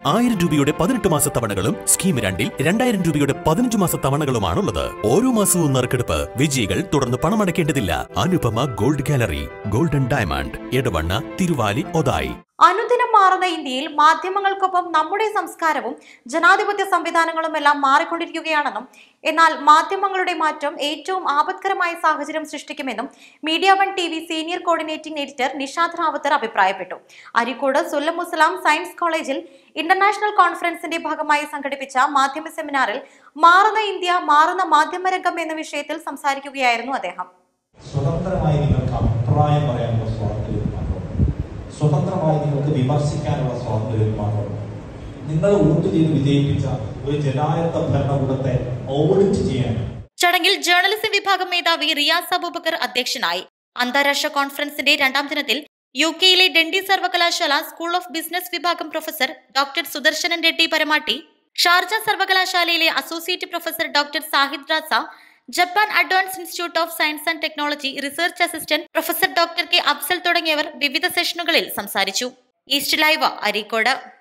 ആയിരം രൂപയുടെ പതിനെട്ട് മാസ തവണകളും സ്കീം രണ്ടിൽ രണ്ടായിരം രൂപയുടെ പതിനഞ്ച് മാസ തവണകളുമാണുള്ളത് ഓരോ മാസവും നറുക്കെടുപ്പ് വിജയികൾ തുടർന്ന് പണമടയ്ക്കേണ്ടതില്ല Anupama gold gallery golden diamond Edavanna Thiruvali Othayi അനുദിനം മാറുന്ന ഇന്ത്യയിൽ മാധ്യമങ്ങൾക്കൊപ്പം നമ്മുടെ സംസ്കാരവും ജനാധിപത്യ സംവിധാനങ്ങളും എല്ലാം മാറിക്കൊണ്ടിരിക്കുകയാണെന്നും എന്നാൽ മാധ്യമങ്ങളുടെ മാറ്റം ഏറ്റവും ആപത്കരമായ സാഹചര്യം സൃഷ്ടിക്കുമെന്നും media one T V senior coordinating editor Nishad Ravuthar അഭിപ്രായപ്പെട്ടു അരീക്കോട് സുല്ലം മുസ്ലാം സയൻസ് കോളേജിൽ ഇന്റർനാഷണൽ കോൺഫറൻസിന്റെ ഭാഗമായി സംഘടിപ്പിച്ച മാധ്യമ സെമിനാറിൽ മാറുന്ന ഇന്ത്യ മാറുന്ന മാധ്യമരംഗം എന്ന വിഷയത്തിൽ സംസാരിക്കുകയായിരുന്നു അദ്ദേഹം സ്വതന്ത്രമായി നിങ്ങൾക്ക് അഭിപ്രായം പറയാനുള്ള സ്വാതന്ത്ര്യം മാത്രമുണ്ട് സ്വതന്ത്രമായി നിങ്ങൾക്ക് വിമർശിക്കാനുള്ള സ്വാതന്ത്ര്യം മാത്രമുണ്ട് നിങ്ങൾ വോട്ട് ചെയ്ത് വിജയിപ്പിച്ച ഒരു ജനായത്ത ഭരണകൂടത്തെ ഓഡിറ്റ് ചെയ്യാൻ ചടങ്ങിൽ ജേർണലിസം വിഭാഗം മേധാവി റിയാസ് അബൂബക്കർ അധ്യക്ഷനായി അന്താരാഷ്ട്ര കോൺഫറൻസിന്റെ രണ്ടാം ദിനത്തിൽ യു കെയിലെ ഡെൻഡി സർവകലാശാല സ്കൂൾ ഓഫ് ബിസിനസ് വിഭാഗം professor doctor Sudarsanan Reddy Paramatti Sharjah സർവകലാശാലയിലെ associate professor doctor Sahid Raza Japan advance institute of science and technology research assistant professor doctor K Afsal തുടങ്ങിയവർ വിവിധ സെഷനുകളിൽ സംസാരിച്ചു ഈസ്റ്റ് ലൈവ് അരീക്കോട്